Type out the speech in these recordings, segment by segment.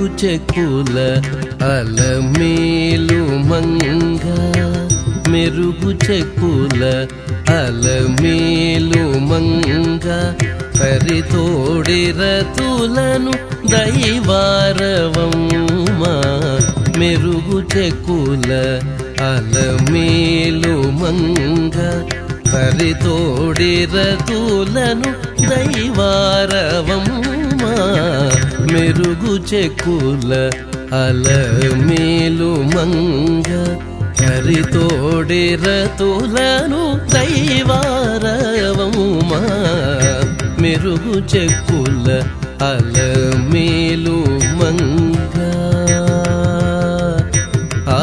మెరుగు చెక్కుల అలమేలు మంగ మెరుగు చెక్కుల అలమేలు మంగ కరితోడి రతులను దైవారవమ్మా మెరుగు చెక్కుల అలమేలు మంగ కరితోడి రతులను దైవారవమ్మా మెరుగు చెక్కుల అలమేలు మంగ కరితోడి రతులను దైవారవమ్మా మెరుగు చెక్కుల అలమేలు మంగ ఆ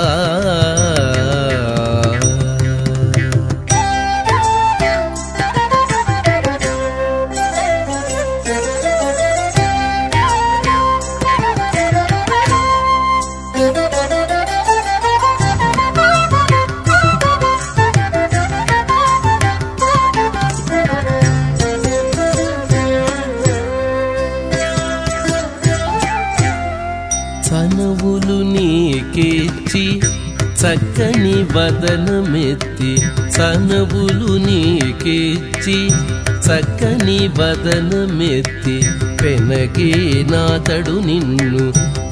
చనువులు నీకిచ్చి చక్కని వదనమెత్తి చనువులు నీకిచ్చి చక్కని వదనమెత్తి పెనకి నాతడు నిన్ను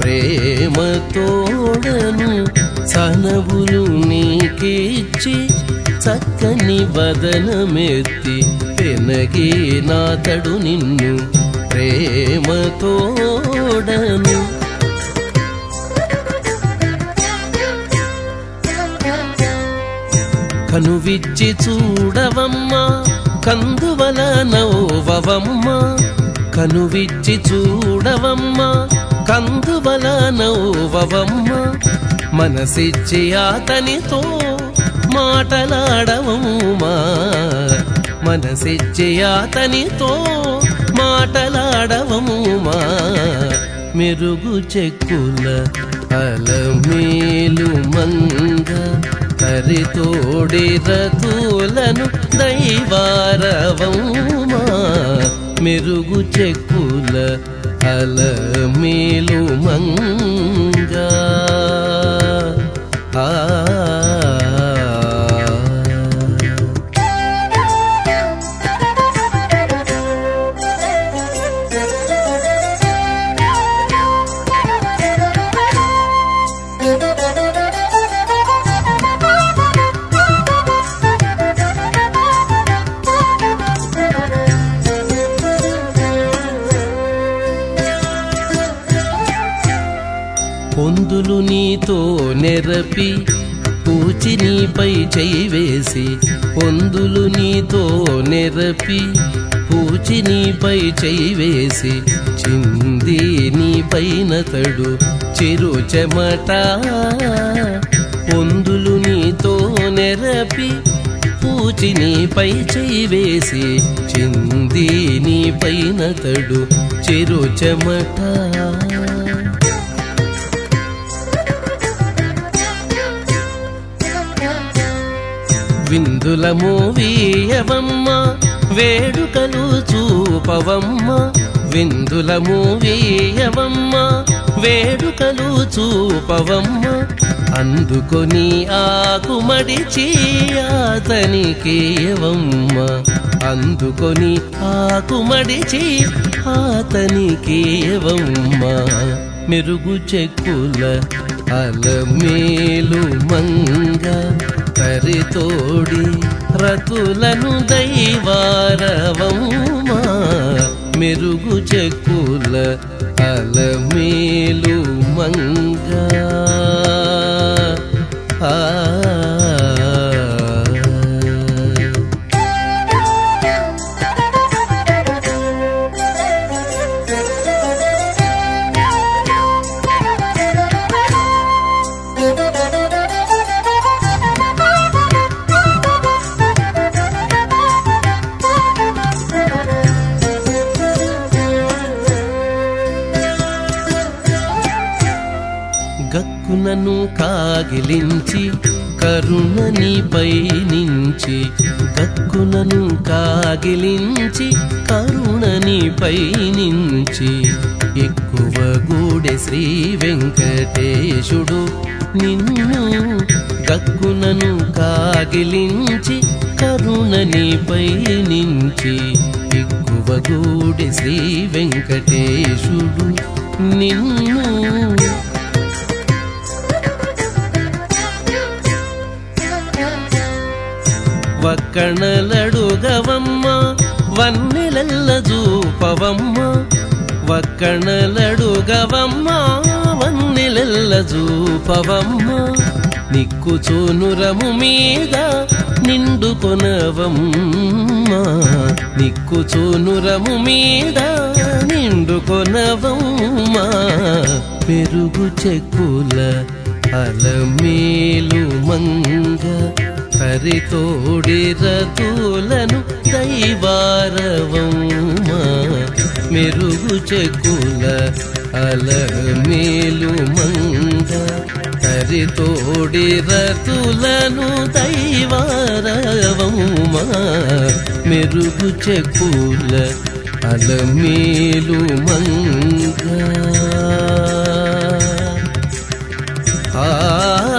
ప్రేమతోడను చనవులు నీకిచ్చి చక్కని వదనమెత్తి పెనకి నాతడు నిన్ను ప్రేమతోడను కనువిచ్చి చూడవమ్మా కందువల నవ్వవమ్మా కనువిచ్చి చూడవమ్మా కందువల నవ్వవమ్మా మనసిచ్చి అతనితో మాటలాడవమ్మా మనసిచ్చి అతనితో మాటలాడవమ్మా మెరుగు చెక్కుల అలమేలు మంగ కరితోడి రతులను దైవారవమ్మా మెరుగు చెక్కుల అలమేలు మంగ ఆ పొందులు నీతో నెరపి పూచి నీపై చేయి వేసి పొందులు నీతో నెరపి పూచి నీపై చేయి వేసి చింది నీపైన తడు చిరు చెమట పొందులు నీతో నెరపి పూచి నీపై చేయి వేసి చింది నీపైన తడు చిరు చెమట విందులము వీయవమ్మ వేడుకలు చూపవమ్మ విందులము వీయవమ్మ వేడుకలు చూపవమ్మ అందుకొని ఆకుమడిచి అతనికి ఇవ్వమ్మ అందుకొని ఆకుమడిచి అతనికి ఇవ్వమ్మ మెరుగు చెక్కుల అలమేలు మంగ కరితోడి రతులను దైవారవమ్మా మెరుగు చెక్కుల అలమేలు మంగ ఆ గక్కునను కాగిలించి కరుణ నీపై నుంచి కక్కునను కాగిలించి కరుణని పైనుంచి ఎక్కువ గూడె శ్రీ వెంకటేశుడు నిన్ను గక్కునను కాగిలించి కరుణని పైనుంచి ఎక్కువ గూడె శ్రీ వెంకటేశుడు నిన్ను వక్కణలడుగవమ్మ వన్నెలల్ల జూపవమ్మ వక్కణలడుగవమ్మ వన్నెలల్ల జూపవమ్మ నిక్కుచూనురము మీద నిండుకొనవమ్మ నిక్కుచూనురము మీద నిండుకొనవమ్మ పెరుగు చెక్కుల అలమేలు మంగ హరితోడి రతులను దైవారవమా మెరుగు చెక్కుల అలమేలు మంగ హరితోడి రతులను దైవారవమా మెరుగు చెక్కుల అలమేలు మంగ ఆ